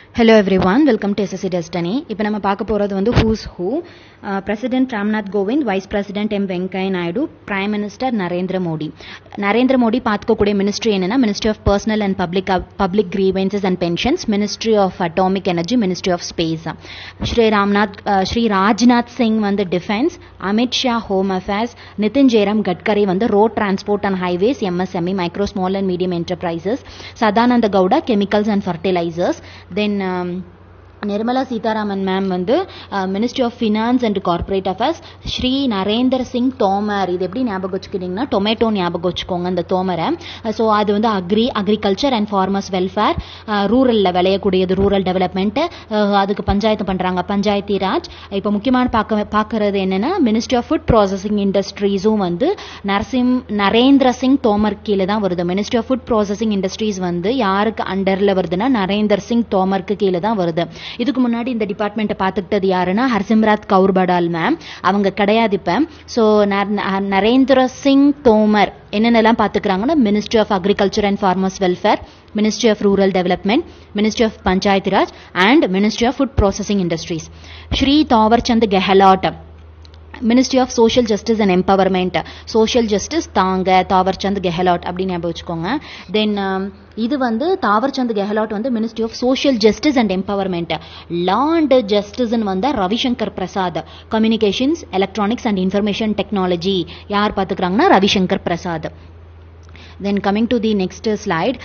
Hello every one welcome to SSC destiny இப்போ நம்ம பார்க்க போகிறது வந்து who's who president Ramnath Kovind vice president M Venkaiah Naidu prime minister Narendra Modi Narendra Modi பார்த்துக்கக்கூடிய மினிஸ்ட்ரி என்னன்னா ministry of personnel and public public grievances and pensions ministry of atomic energy ministry of space Shri Ramnath Shri Rajnath Singh வந்து defence Amit Shah home affairs Nitin Jairam Gadkari வந்து road transport and highways MSME micro small and medium enterprises Sadananda Gowda chemicals and fertilizers then Nirmala Sitharaman ma'am வந்து ministry of finance and corporate affairs Shri Narendra Singh Tomar இது எப்படி ஞாபகம் வச்சுக்கிட்டிங்கன்னா tomato ஞாபகம் வச்சுக்கோங்க அந்த தோமரை ஸோ அது வந்து agri agriculture and farmers welfare ரூரலில் விளையக்கூடியது ரூரல் டெவலப்மெண்ட்டு அதுக்கு பஞ்சாயத்து பண்ணுறாங்க பஞ்சாயத்தி ராஜ் இப்போ முக்கியமான பார்க்க பார்க்கறது என்னென்னா மினிஸ்ட்ரி ஆஃப் ஃபுட் ப்ராசஸிங் இண்டஸ்ட்ரீஸும் வந்து நரசிம் நரேந்திர சிங் தோமர் கீழே தான் வருது ministry of food processing industries வந்து யாருக்கு அண்டரில் வருதுன்னா நரேந்தர் சிங் தோமருக்கு கீழே தான் வருது இதுக்கு முன்னாடி இந்த டிபார்ட்மெண்ட்டை பார்த்துக்கிட்டது யாருன்னா ஹர்சிம்ராத் கவுர் படால் மேம் அவங்க கிடையாது இப்போ ஸோ நரேந்திர சிங் தோமர் என்னென்னலாம் பார்த்துக்கிறாங்கன்னா ministry of agriculture and farmers welfare ministry of rural development ministry of Panchayat Raj and ministry of food processing industries Shri Thawarchand Gehlot ministry of social justice and empowerment social justice தாங்க தாவர்சந்த் கெஹலாட் அப்படின்னு ஞாபகம் வச்சுக்கோங்க தென் இது வந்து தாவர்சந்த் கெஹலாட் வந்து ministry of social justice and empowerment law and ஜஸ்டிஸ்னு வந்து Ravishankar Prasad communications electronics and information technology யார் பார்த்துக்கிறாங்கன்னா Ravishankar Prasad then coming to the next slide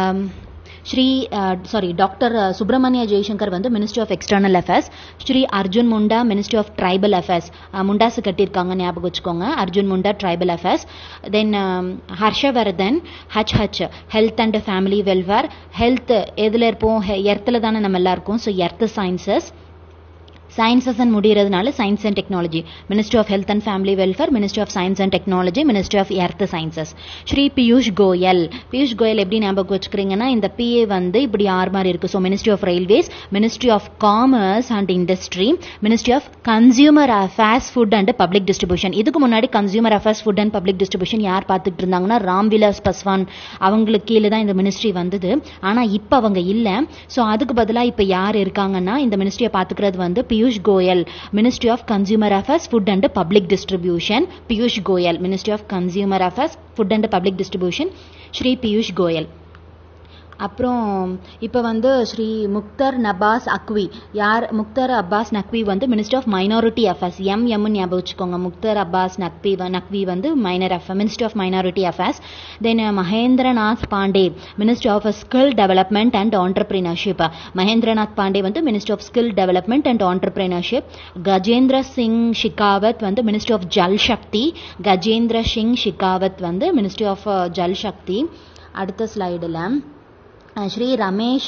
Shri sorry doctor Subrahmanyam Jaishankar வந்து ministry of external affairs Shri Arjun Munda ministry of tribal affairs முண்டாஸ் கட்டியிருக்காங்க ஞாபகம் வச்சுக்கோங்க Arjun Munda tribal affairs then Harsh Vardhan H H health and family welfare health எதில் இருப்போம் எர்த்தில் தானே நம்ம எல்லாம் இருக்கோம் so earth sciences sciences and முடிகிறதுனால science and technology ministry of health and family welfare ministry of science and technology ministry of earth sciences Shri Piyush Goyal Piyush Goyal எப்படி ஞாபகம் வச்சுக்கிறீங்கன்னா இந்த பிஏ வந்து இப்படி ஆறு மாதிரி இருக்கு so ministry of railways ministry of commerce and industry ministry of consumer affairs food and public distribution இதுக்கு முன்னாடி consumer affairs food and public distribution யார் பார்த்துட்டு இருந்தாங்கன்னா ராம்விலாஸ் பஸ்வான் அவங்களுக்கு கீழே தான் இந்த மினிஸ்ட்ரி வந்தது ஆனால் இப்போ அவங்க இல்லை ஸோ அதுக்கு பதிலாக இப்போ யார் இருக்காங்கன்னா இந்த மினிஸ்ட்ரியை பார்த்துக்கிறது வந்து Piyush Goyal ministry of consumer affairs food and public distribution Piyush Goyal ministry of consumer affairs food and public distribution Shri Piyush Goyal அப்புறம் இப்போ வந்து ஸ்ரீ முக்தர் நபாஸ் அக்வி யார் முக்தர் அப்பாஸ் நக்வி வந்து minister of minority affairs M எம்னு ஞாபகம் வச்சுக்கோங்க முக்தர் அப்பாஸ் நக்வி நக்வி வந்து minor affair minister of minority affairs then Mahendra Nath Pandey minister of skill development and entrepreneurship Mahendra Nath Pandey வந்து minister of skill development and entrepreneurship Gajendra Singh Shekhawat வந்து மினிஸ்டர் ஆஃப் ஜல் சக்தி கஜேந்திர சிங் ஷிகாவத் வந்து மினிஸ்ட்ரி ஆஃப் ஜல் சக்தி அடுத்த ஸ்லைடில் Shri Ramesh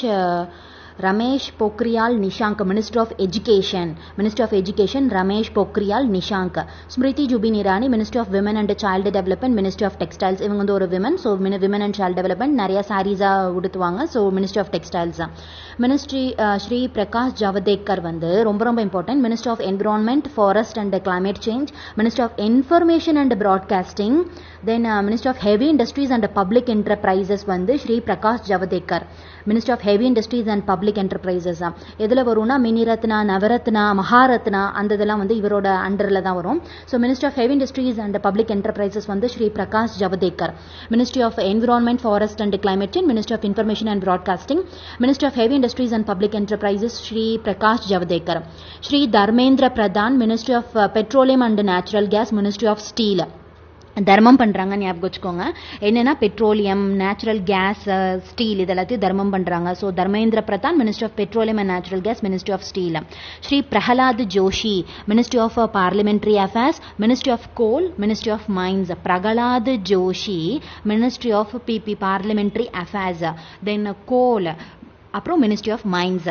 Ramesh Pokhriyal Nishank minister of education minister of education Ramesh Pokhriyal Nishank Smriti Zubin Irani minister of women and child development minister of textiles இவங்க வந்து ஒரு women so women and child development நிறைய சாரீஸாக உடுத்துவாங்க ஸோ மினிஸ்டர் ஆஃப் டெக்ஸ்டைல்ஸ் தான் மினிஸ்ட்ரி ஸ்ரீ பிரகாஷ் ஜவடேக்கர் வந்து ரொம்ப ரொம்ப important minister of environment forest and climate change minister of information and broadcasting then minister of heavy industries and public enterprises வந்து Shri Prakash Javadekar minister of heavy industries and public enterprises தான் எதில் வரும்னா மினிரத்னா நவரத்னா மகாரத்னா அந்த இதெல்லாம் வந்து இவரோட அண்டரில் தான் வரும் so minister of heavy industries and public enterprises வந்து Shri Prakash Javadekar ministry of environment forest and climate change minister of information and broadcasting minister of heavy industries and public enterprises Shri Prakash Javadekar Shri Dharmendra Pradhan ministry of petroleum and natural gas ministry of steel தர்மம் பண்ணுறாங்க ஞாபகம் வச்சுக்கோங்க என்னென்னா petroleum natural gas steel இது எல்லாத்தையும் தர்மம் பண்ணுறாங்க so Dharmendra Pradhan ministry of petroleum and natural gas ministry of steel Shri Pralhad Joshi ministry of parliamentary affairs ministry of coal ministry of mines Pralhad Joshi ministry of பிபி பார்லிமெண்ட்ரி அஃபேர்ஸ் தென் கோல் அப்புறம் ministry of mines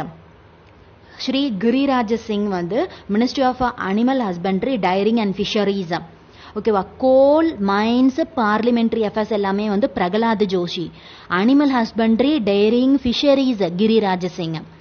Shri Giriraj Singh வந்து ministry of animal husbandry dairying and fisheries ஓகேவா coal mines parliamentary affairs எல்லாமே வந்து Pralhad Joshi animal husbandry dairying fisheries Giriraj Singh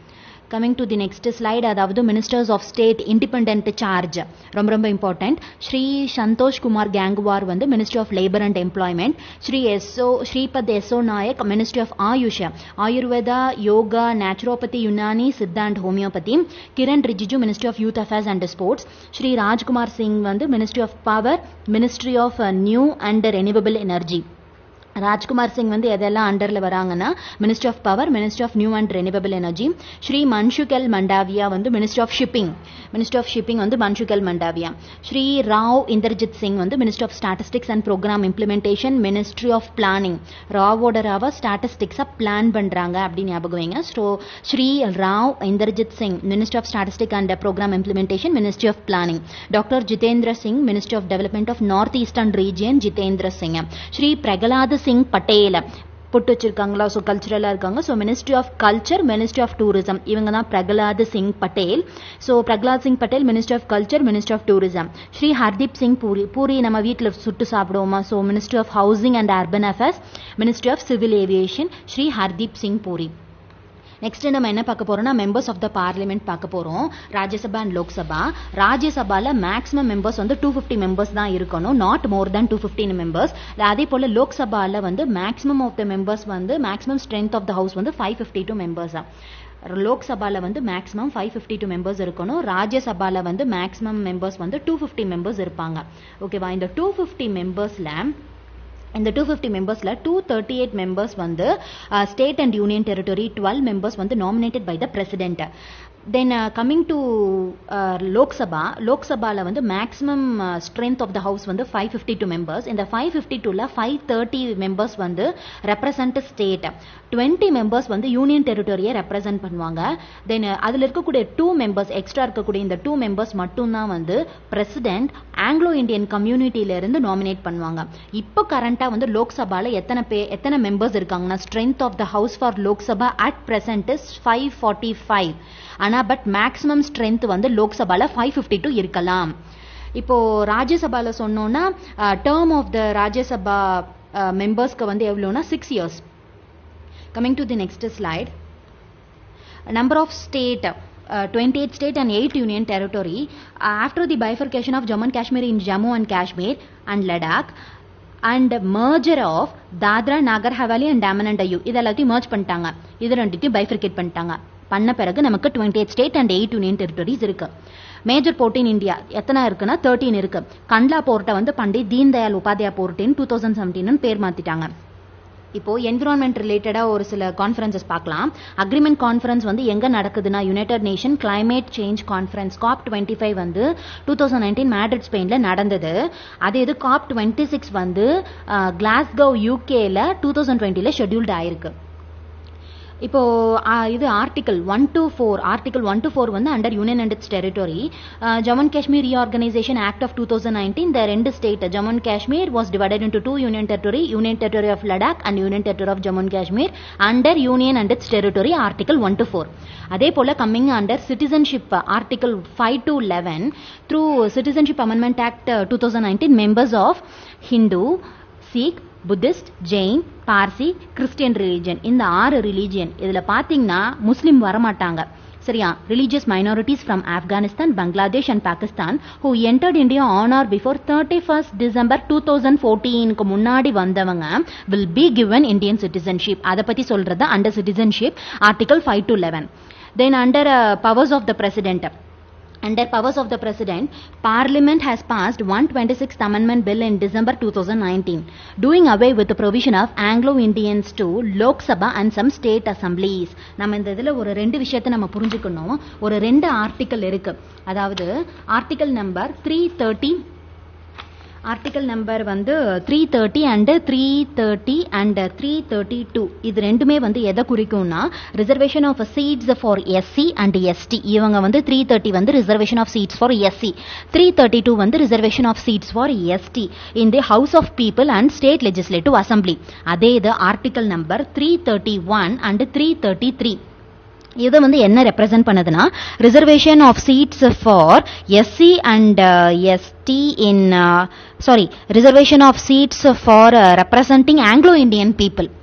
coming to the next slide அதாவது ministers of state independent charge ரொம்ப ரொம்ப important Shri Santosh Kumar Gangwar வந்து ministry of labour and employment Shri Yesso Shripad Yesso Naik ministry of AYUSH Ayurveda yoga naturopathy Unani Siddha and homoeopathy Kiren Rijiju ministry of youth affairs and sports Shri Rajkumar Singh வந்து ministry of power ministry of new and renewable energy Rajkumar Singh வந்து எதெல்லாம் அண்டரில் வராங்கன்னா ministry of power ministry of new and renewable energy Shri Mansukh Mandaviya வந்து ministry of shipping ministry of shipping வந்து மன்ஷுகல் மண்டாவியா ஸ்ரீ ராவ் இந்தர்ஜித் சிங் வந்து ministry of statistics and programme implementation ministry of planning ராவோட ராவா ஸ்டாட்டிஸ்டிக்ஸாக பிளான் பண்ணுறாங்க அப்படின்னு ஞாபகம் வைங்க so Shri Rao Inderjit Singh ministry of statistic and programme implementation ministry of planning doctor Jitendra Singh ministry of development of north eastern region Jitendra Singh Shri Prahlad Singh Patel புட்டு வச்சிருக்காங்களா ஸோ கல்ச்சுரலாக இருக்காங்க so ministry of culture ministry of tourism இவங்க தான் Prahlad Singh Patel so Prahlad Singh Patel ministry of culture ministry of tourism Shri Hardeep Singh Puri puri நம்ம வீட்டில் சுட்டு சாப்பிடுவோமா so ministry of housing and urban affairs ministry of civil aviation Shri Hardeep Singh Puri next நம்ம என்ன பார்க்க போறோம்னா மெம்பர்ஸ் ஆஃப் த பார்லிமெண்ட் பார்க்க போறோம் ராஜ்யசபா அண்ட் லோக்சபா ராஜ்யசபால மேக்ஸிமம் மெம்பர்ஸ் வந்து டூ ஃபிஃப்டி மெம்பர்ஸ் தான் இருக்கணும் not more than two fifty members அதே போல லோக்சபால வந்து மேக்ஸிமம் ஆஃப் த மெம்பர்ஸ் வந்து maximum strength of the house வந்து ஃபைவ் ஃபிஃப்டி டூ மெம்பர்ஸ் லோக்சபால வந்து maximum five fifty two members இருக்கணும் ராஜ்யசபால வந்து மேக்ஸிமம் மெம்பர்ஸ் வந்து டூ ஃபிஃப்டி மெம்பர்ஸ் இருப்பாங்க ஓகேவா இந்த டூ ஃபிஃப்டி மெம்பர்ஸ்ல இந்த டூ ஃபிஃப்டி மெம்பர்ஸில் டூ தேர்ட்டி எயிட் மெம்பர்ஸ் வந்து state and union territory twelve members வந்து nominated by the president then coming to Lok Sabha லோக்சபாவில் வந்து maximum strength of the house வந்து ஃபைவ் ஃபிஃப்டி டூ மெம்பர்ஸ் இந்த ஃபைவ் ஃபிஃப்டி டூவில் ஃபைவ் தேர்ட்டி மெம்பர்ஸ் வந்து represent state twenty members வந்து union டெரிட்டரியை represent பண்ணுவாங்க தென் அதில் இருக்கக்கூடிய டூ மெம்பர்ஸ் எக்ஸ்ட்ரா இருக்கக்கூடிய இந்த டூ மெம்பர்ஸ் மட்டும்தான் வந்து பிரசிடென்ட் ஆங்கிலோ இந்தியன் கம்யூனிட்டியிலேருந்து நாமினேட் பண்ணுவாங்க இப்போ கரண்ட்டாக வந்து லோக்சபாவில் எத்தனை பே எத்தனை மெம்பர்ஸ் இருக்காங்கன்னா strength of the house for Lok Sabha at present is five forty five ஆனால் பட் மேக்ஸிமம் ஸ்ட்ரென்த் வந்து லோக்சபாவில் ஃபைவ் ஃபிஃப்டி டூ இருக்கலாம் இப்போ ராஜ்யசபாவில் சொன்னோன்னா டேர்ம் ஆஃப் த ராஜ்யசபா மெம்பர்ஸ்க்கு வந்து எவ்வளோனா six years coming to the next slide number of state Uh, 28 state and 8 union territory uh, after the bifurcation of Jammu and Kashmir in Jammu and Kashmir and Ladakh and merger of Dadra Nagar Haveli and Daman and Diu இது எல்லாத்தையும் merge பண்ணிட்டாங்க இது ரெண்டுத்தையும் பைஃபிரிகேட் பண்ணிட்டாங்க பண்ண பிறகு நமக்கு twenty eight state and eight union territories இருக்கு மேஜர் போர்ட் இன் இந்தியா எத்தனை இருக்குன்னா தேர்ட்டின் இருக்கு கண்ட்லா போர்ட்டை வந்து Pandit Deen Dayal Upadhyaya port in two thousand seventeen பேர் மாத்திட்டாங்க இப்போ என்விரான்மெண்ட் ரிலேட்டடாக ஒரு சில கான்ஃபரன்சஸ் பார்க்கலாம் அக்ரிமெண்ட் கான்ஃபரன்ஸ் வந்து எங்கே நடக்குதுன்னா united nation climate change conference COP twenty five வந்து டூ தௌசண்ட் நைன்டீன் மேட்ரிட் ஸ்பெயினில் நடந்தது அதே இது காப் டுவெண்ட்டி சிக்ஸ் வந்து கிளாஸ்கோ யூகேல டூ தௌசண்ட் டுவெண்ட்டியில் ஷெட்யூல்டு ஆயிருக்கு இப்போ இது article one to four article one to four வந்து under union and its territory Jammu and Kashmir reorganisation act of two thousand nineteen இந்த ரெண்டு state Jammu and Kashmir was divided into two union territory union territory of Ladakh and union territory of Jammu and Kashmir under union and its territory article one to four அதே போல coming under citizenship article five to eleven through citizenship amendment act two thousand nineteen members of Hindu Sikh Buddhist Jain Parsi Christian religion இந்த ஆறு religion இதில் பார்த்தீங்கன்னா Muslim வரமாட்டாங்க சரியா religious minorities from Afghanistan Bangladesh and Pakistan who entered India on or before thirty first December two thousand ஃபோர்டீனுக்கு முன்னாடி வந்தவங்க will be given Indian citizenship அதை பற்றி சொல்றது under citizenship article five to eleven then under powers of the president Under powers of the President, Parliament has passed 126th Amendment Bill in December 2019, doing away with the provision of Anglo-Indians to Lok Sabha and some state assemblies. நம்ம இந்த இதில் ஒரு ரெண்டு விஷயத்தை நம்ம புரிஞ்சுக்கணும் ஒரு ரெண்டு ஆர்டிக்கல் இருக்கு அதாவது article number three thirty article number வந்து three thirty and three thirty and three thirty two இது ரெண்டுமே வந்து எதை குறிக்கும்னா reservation of seats for SC and ST இவங்க வந்து த்ரீ தேர்ட்டி வந்து reservation of seats for SC three thirty two வந்து reservation of seats for ST in the house of people and state legislative assembly அதே இது article number three thirty one and three thirty three இது வந்து என்ன represent பண்ணுதுன்னா reservation of seats for SC and ST in sorry reservation of seats for representing Anglo Indian people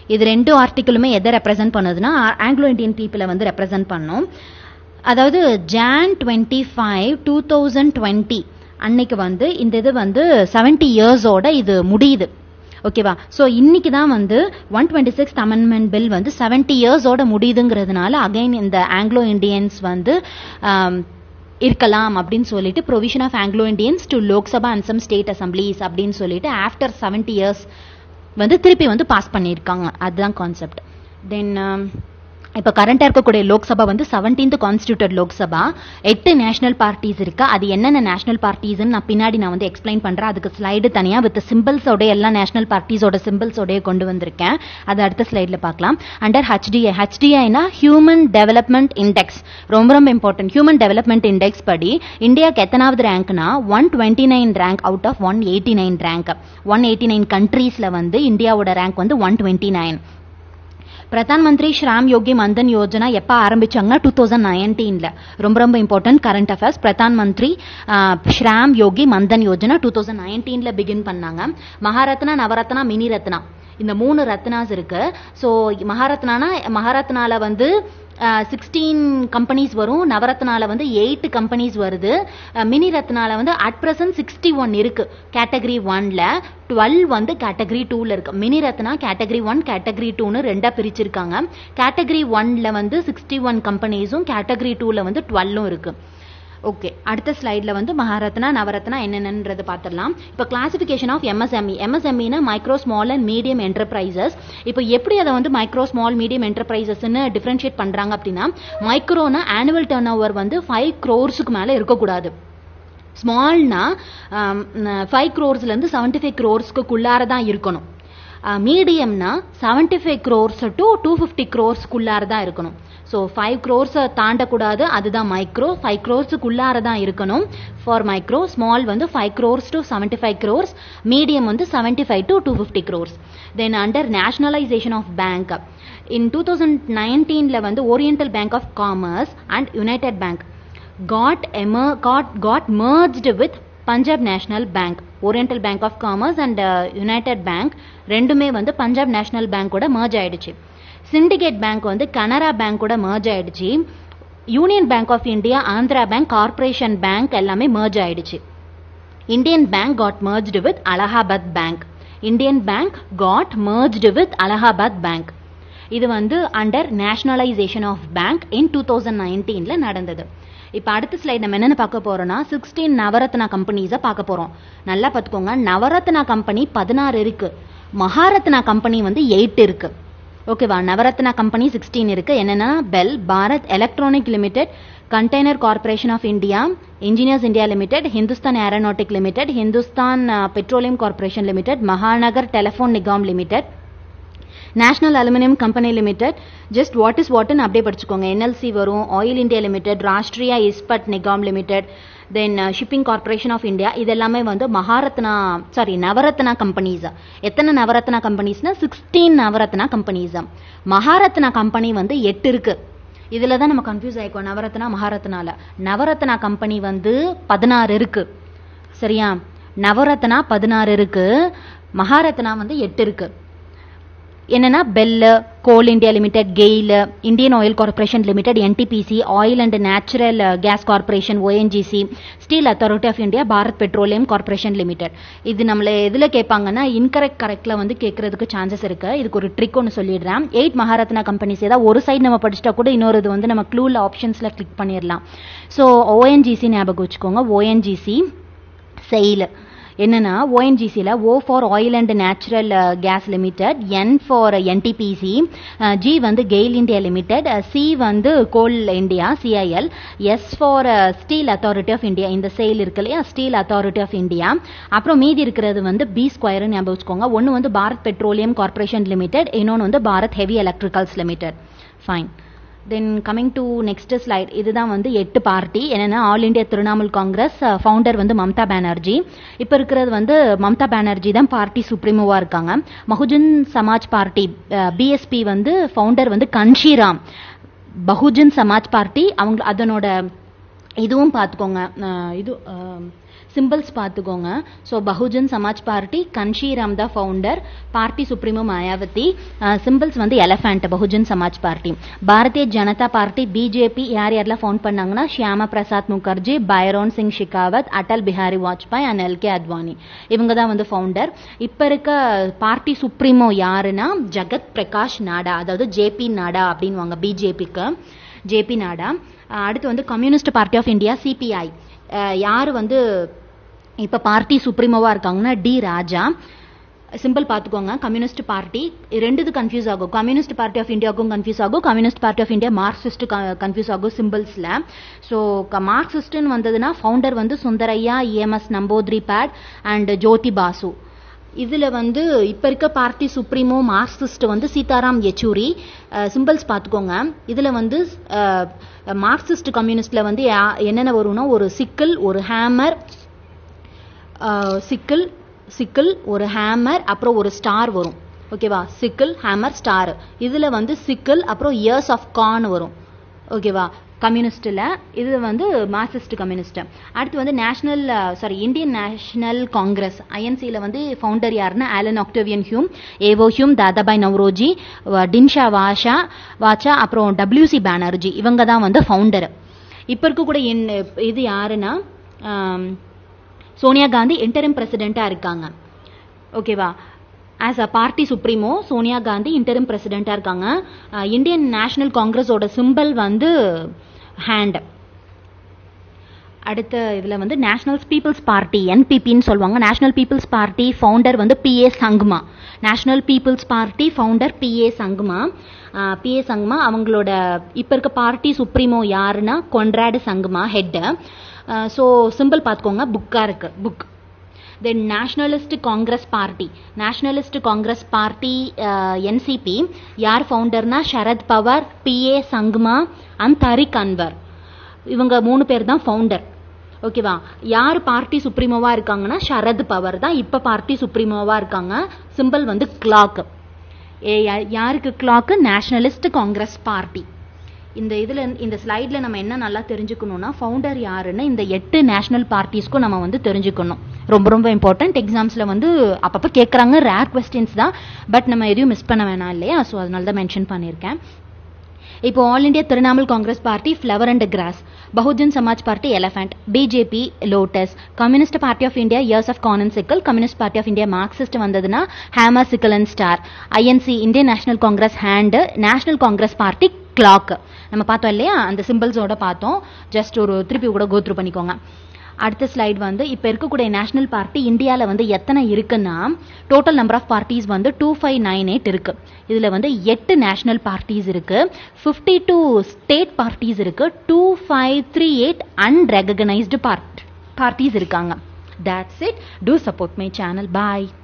இது ரெண்டு ஆர்டிக்கிளுமே எதை represent பண்ணுதுன்னா ஆங்கிலோ இந்தியன் பீப்புளை வந்து ரெப்ரசென்ட் பண்ணும் அதாவது Jan twenty five two thousand twenty அன்னைக்கு வந்து இந்த இது வந்து செவன்ட்டி இயர்ஸோட இது முடியுது ஓகேவா ஸோ இன்னைக்கு தான் வந்து one twenty six amendment bill வந்து செவன்ட்டி இயர்ஸோட முடியுதுங்கிறதுனால அகைன் இந்த ஆங்கிலோ இண்டியன்ஸ் வந்து ஆம், இருக்கலாம் அப்படின்னு சொல்லிட்டு provision of Anglo Indians to Lok Sabha and some state assemblies அப்படின்னு சொல்லிட்டு ஆஃப்டர் செவன்ட்டி இயர்ஸ் வந்து திருப்பி வந்து பாஸ் பண்ணியிருக்காங்க அதுதான் கான்செப்ட் தென் இப்போ கரண்டாக இருக்கக்கூடிய லோக்சபா வந்து செவன்டீன்த் கான்ஸ்டியூட்டட் லோக்சபா எட்டு நேஷனல் பார்ட்டிஸ் இருக்கு அது என்னென்ன நேஷனல் பார்ட்டிஸ்ன்னு நான் பின்னாடி நான் வந்து எக்ஸ்பிளைன் பண்றேன் அதுக்கு ஸ்லைடு தனியா வித் சிம்பிள்ஸோட எல்லா நேஷனல் பார்ட்டிஸோட சிம்பிள்ஸோடய கொண்டு வந்திருக்கேன் அது அடுத்த ஸ்லைடில் பார்க்கலாம் அண்டர் ஹெச்டிஐ ஹெச்டிஐனா ஹியூமன் டெவலப்மெண்ட் இண்டெக்ஸ் ரொம்ப ரொம்ப இம்பார்ட்டன்ட் ஹியூமன் டெவலப்மெண்ட் இண்டெக்ஸ் படி இந்தியாவுக்கு எத்தனாவது ரேங்க்னா one twenty nine rank out of one eighty nine rank one eighty nine கண்ட்ரீஸில் வந்து இந்தியாவோட ரேங்க் வந்து ஒன் டுவெண்ட்டி நைன் பிரதான் மந்திரி ஸ்ராம் யோகி மந்தன் யோஜனா எப்ப ஆரம்பிச்சாங்கன்னா டூ தௌசண்ட் நைன்டீன்ல ரொம்ப ரொம்ப important current affairs Pradhan Mantri ah, Shram Yogi Maandhan Yojana two thousand நைன்டீன்ல பிகின் பண்ணாங்க மகாரத்னா நவரத்னா மினி ரத்னா இந்த மூணு ரத்னாஸ் இருக்கு ஸோ மகாரத்னானா மகாரத்னால வந்து சிக்ஸ்டீன் கம்பெனிஸ் வரும் நவரத்னால வந்து எயிட் கம்பெனிஸ் வருது அஹ், மினி ரத்னால வந்து அட் பிரசன்ட் சிக்ஸ்டி ஒன் இருக்கு கேட்டகரி ஒன்ல டுவெல் வந்து கேட்டகரி டூல இருக்கு mini Ratna category one category டூன்னு ரெண்டா பிரிச்சிருக்காங்க கேட்டகரி ஒன்ல வந்து சிக்ஸ்டி ஒன் கம்பெனிஸும் கேட்டகரி டூல வந்து டுவெல்லும் இருக்கு ஓகே அடுத்த ஸ்லைட்ல வந்து மகாரத்னா நவரத்னா என்னென்னன்றது பார்த்துடலாம் இப்போ கிளாசிஃபிகேஷன் ஆஃப் எம்எஸ்எம்இ எம்எஸ்எம்இனா micro small and medium enterprises இப்போ எப்படி அதை வந்து மைக்ரோ ஸ்மால் மீடியம் என்டர்பிரைசஸ்னு டிஃபரன்ஷியேட் பண்றாங்க அப்படின்னா மைக்ரோனா ஆனுவல் டர்ன் ஓவர் வந்து ஃபைவ் க்ரோர்ஸுக்கு மேலே இருக்கக்கூடாது ஸ்மால்னா ஃபைவ் க்ரோர்ஸ்லேருந்து செவன்டி ஃபைவ் க்ரோர்ஸ்க்குள்ளார தான் இருக்கணும் மீடியம்னா seventy five crores to two fifty க்ரோர்ஸ்க்குள்ளார தான் இருக்கணும் ஸோ ஃபைவ் க்ரோர்ஸை தாண்டக்கூடாது அதுதான் மைக்ரோ ஃபைவ் க்ரோர்ஸுக்குள்ளார தான் இருக்கணும் ஃபார் மைக்ரோ ஸ்மால் வந்து five crores to seventy five crores medium வந்து seventy five to two fifty crores then under nationalisation of bank in two thousand நைன்டீனில் வந்து oriental bank of commerce and united bank got emer got got merged with Punjab national bank oriental bank of commerce and united bank ரெண்டுமே வந்து Punjab national பேங்கோட merge ஆயிடுச்சு syndicate bank வந்து கனரா பேங்கோட merge ஆயிடுச்சு union bank of India Andhra bank corporation bank எல்லாமே merge ஆயிடுச்சு Indian bank got merged with Allahabad bank Indian bank got merged with Allahabad bank இது வந்து under nationalisation of bank in two thousand நைன்டீன்ல நடந்தது இப்போ அடுத்த ஸ்லைட் நம்ம என்னென்ன பார்க்க போறோம்னா சிக்ஸ்டீன் நவரத்னா கம்பெனிஸை பார்க்க போறோம் நல்லா பார்த்துக்கோங்க நவரத்னா கம்பெனி பதினாறு இருக்கு மகாரத்னா கம்பெனி வந்து எயிட் இருக்கு ஓகேவா நவரத்னா கம்பெனி சிக்ஸ்டீன் இருக்கு என்னன்னா BEL Bharat electronic limited container corporation of India engineers India limited Hindustan aeronautic limited Hindustan petroleum corporation limited Mahanagar telephone Nigam limited national aluminium company limited just what is வாட்னு அப்படியே படிச்சுக்கோங்க என்எல்சி வரும் oil India limited Rashtriya Ispat Nigam limited then shipping corporation of India இதெல்லாமே வந்து Maharatna sorry Navratna companies எத்தனை நவரத்னா கம்பெனிஸ்னா sixteen Navratna companies Maharatna company வந்து எட்டு இருக்கு இதுல தான் நம்ம கன்ஃபியூஸ் ஆயிக்கோம் நவரத்னா மகாரத்னால நவரத்னா கம்பெனி வந்து பதினாறு இருக்கு சரியா நவரத்னா பதினாறு இருக்கு மகாரத்னா வந்து எட்டு இருக்கு என்னன்னா BEL coal India limited GAIL Indian oil corporation limited NTPC oil and natural gas corporation ONGC steel authority of India Bharat petroleum corporation limited இது நம்மள எதுல கேட்பாங்கன்னா இன்கரெக்ட் கரெக்ட்ல வந்து கேட்கறதுக்கு சான்சஸ் இருக்கு இதுக்கு ஒரு ட்ரிக் ஒன்று சொல்லிடுறேன் எயிட் மகாரத்னா கம்பெனிஸ் ஏதாவது ஒரு சைடு நம்ம படிச்சிட்டா கூட இன்னொரு இது வந்து நம்ம க்ளூல ஆப்ஷன்ஸ்ல கிளிக் பண்ணிடலாம் ஸோ ஓஎன்ஜிசி ஞாபகம் வச்சுக்கோங்க ஓஎன்ஜிசி செயில் என்னன்னா ஓஎன்ஜிசியில் O for oil and natural gas limited N for NTPC G வந்து கெயில் இந்தியா லிமிடெட் சி வந்து coal India CIL S for steel authority of India இந்த செயல் இருக்கு இல்லையா ஸ்டீல் அத்தாரிட்டி ஆஃப் இந்தியா அப்புறம் மீதி இருக்கிறது வந்து பி ஸ்கொயர்னு ஞாபகம் வச்சுக்கோங்க ஒன்று வந்து பாரத் பெட்ரோலியம் கார்ப்பரேஷன் லிமிடெட் இன்னொன்று வந்து Bharat heavy electricals limited fine then coming to next slide இதுதான் வந்து எட்டு பார்ட்டி என்னன்னா all India Trinamool Congress founder வந்து மம்தா பானர்ஜி இப்போ இருக்கிறது வந்து மம்தா பானர்ஜி தான் பார்ட்டி சுப்ரீமோவா இருக்காங்க மகுஜன் சமாஜ் பார்ட்டி பிஎஸ்பி வந்து ஃபவுண்டர் வந்து கன்ஷிராம் பகுஜன் சமாஜ் பார்ட்டி அவங்க அதனோட இதுவும் பார்த்துக்கோங்க அஹ் இது சிம்பிள்ஸ் பார்த்துக்கோங்க ஸோ பகுஜன் சமாஜ் பார்ட்டி கன்ஷீராம் தான் founder party supremo Mayawati symbols வந்து elephant Bahujan Samaj party Bharatiya Janata party BJP யார் யாரெல்லாம் ஃபவுண்ட் பண்ணாங்கன்னா ஷியாமா பிரசாத் முகர்ஜி பைரோன் சிங் ஷிகாவத் அடல் பிஹாரி வாஜ்பாய் அண்ட் எல்கே அத்வானி இவங்க தான் வந்து ஃபவுண்டர் இப்போ இருக்க பார்ட்டி சுப்ரீமோ யாருன்னா ஜகத் பிரகாஷ் நாடா அதாவது ஜேபி நாடா அப்படின்வாங்க பிஜேபிக்கு ஜேபி நாடா அஹ் அடுத்து வந்து communist party of India CPI யார் வந்து இப்போ பார்ட்டி சுப்ரீமோவா இருக்காங்கன்னா டி ராஜா சிம்பிள் பார்த்துக்கோங்க கம்யூனிஸ்ட் பார்ட்டி ரெண்டுது கன்ஃபியூஸ் ஆகும் கம்யூனிஸ்ட் பார்ட்டி ஆஃப் இந்தியாவுக்கும் கன்ஃபியூஸ் ஆகும் communist party of India Marxist confuse ஆகும் சிம்பிள்ஸில் ஸோ மார்க்சிஸ்ட்னு வந்ததுன்னா ஃபவுண்டர் வந்து சுந்தரையா இஎம்எஸ் நம்போத்ரி பேட் அண்ட் ஜோதி பாசு இதுல வந்து இப்ப இருக்க பார்ட்டி சுப்ரீமோ மார்க்சிஸ்ட் வந்து சீதாராம் யெச்சூரி சிம்பிள்ஸ் பார்த்துக்கோங்க இதுல வந்து அஹ், மார்க்சிஸ்ட் கம்யூனிஸ்ட்ல வந்து யா- என்னென்ன வரும்னா ஒரு சிக்கல் ஒரு ஹேமர் சிக்கல் சிக்கல் ஒரு ஹேமர் அப்புறம் ஒரு ஸ்டார் வரும் ஓகேவா சிக்கல் ஹேமர் ஸ்டார் இதுல வந்து சிக்கல் அப்புறம் இயர்ஸ் ஆஃப் கான் வரும் ஓகேவா கம்யூனிஸ்டில் இது வந்து மார்க்சிஸ்ட் கம்யூனிஸ்ட் அடுத்து வந்து national sorry Indian national Congress ஐஎன்சியில் வந்து ஃபவுண்டர் யாருன்னா Allan Octavian Hume A O Hume Dadabhai Naoroji வ- டின்ஷா வாஷா வாச்சா அப்புறம் டபிள்யூசி பானர்ஜி இவங்க தான் வந்து ஃபவுண்டர் இப்போ இருக்கக்கூடிய இன் இது யாருன்னா ஆம், சோனியா காந்தி இன்டரிம் பிரசிடெண்ட்டாக இருக்காங்க ஓகேவா as a party supremo Sonia Gandhi interim பிரசிடெண்ட்டாக இருக்காங்க அஹ், இந்தியன் நேஷனல் காங்கிரஸோட சிம்பிள் வந்து ஹேண்ட் அடுத்த இதில் வந்து நேஷனல் பீப்புள்ஸ் பார்ட்டி என்பிபின்னு சொல்லுவாங்க நேஷனல் பீப்புள்ஸ் பார்ட்டி ஃபவுண்டர் வந்து PA Sangma national people's party founder PA Sangma PA Sangma அவங்களோட இப்போ இருக்க பார்ட்டி சுப்ரீமோ யாருன்னா Conrad Sangma head so symbol பார்த்துக்கோங்க புக்காக இருக்கு book then nationalist congress party nationalist congress party NCP யார் ஃபவுண்டர்னா சரத் பவார் பிஏ சங்மா அண்ட் தரிக் அன்வர் இவங்க மூணு பேர் தான் ஃபவுண்டர் ஓகேவா யார் பார்ட்டி சுப்ரீமோவா இருக்காங்கன்னா சரத் பவர் தான் இப்ப பார்ட்டி சுப்ரீமோவா இருக்காங்க சிம்பிள் வந்து கிளாக் யாருக்கு கிளாக் நேஷனலிஸ்ட் காங்கிரஸ் பார்ட்டி இந்த இதுல இந்த ஸ்லைட்ல நம்ம என்ன நல்லா தெரிஞ்சுக்கணும்னா ஃபவுண்டர் யாருன்னு இந்த எட்டு நேஷனல் பார்ட்டிஸ்க்கும் நம்ம வந்து தெரிஞ்சுக்கணும் ரொம்ப ரொம்ப இம்பார்ட்டன்ட் எக்ஸாம்ஸ்ல வந்து அப்பப்போ கேட்குறாங்க ரேர் கொஸ்டின்ஸ் தான் பட் நம்ம எதையும் மிஸ் பண்ண வேணாம் இல்லையா ஸோ அதனால தான் மென்ஷன் பண்ணியிருக்கேன் இப்போ all India Trinamool congress party flower and grass Bahujan Samaj party elephant BJP lotus communist party of India ears of corn and sickle communist party of India Marxist வந்ததுன்னா hammer sickle and star INC Indian national congress hand national congress party clock நம்ம பார்த்தோம் இல்லையா அந்த சிம்பிள்ஸோட பார்த்தோம் just ஒரு திருப்பி கூட go through பண்ணிக்கோங்க அடுத்த ஸ்லைட் வந்து இப்போ இருக்கக்கூடிய நேஷனல் பார்ட்டி இந்தியாவில் வந்து எத்தனை இருக்குன்னா டோட்டல் நம்பர் ஆஃப் பார்ட்டிஸ் வந்து டூ ஃபைவ் நைன் எயிட் இருக்கு இதில் வந்து எட்டு நேஷனல் பார்ட்டிஸ் இருக்கு ஃபிஃப்டி டூ ஸ்டேட் பார்ட்டிஸ் இருக்கு two five three eight unrecognised part parties இருக்காங்க That's it. Do support my channel. Bye.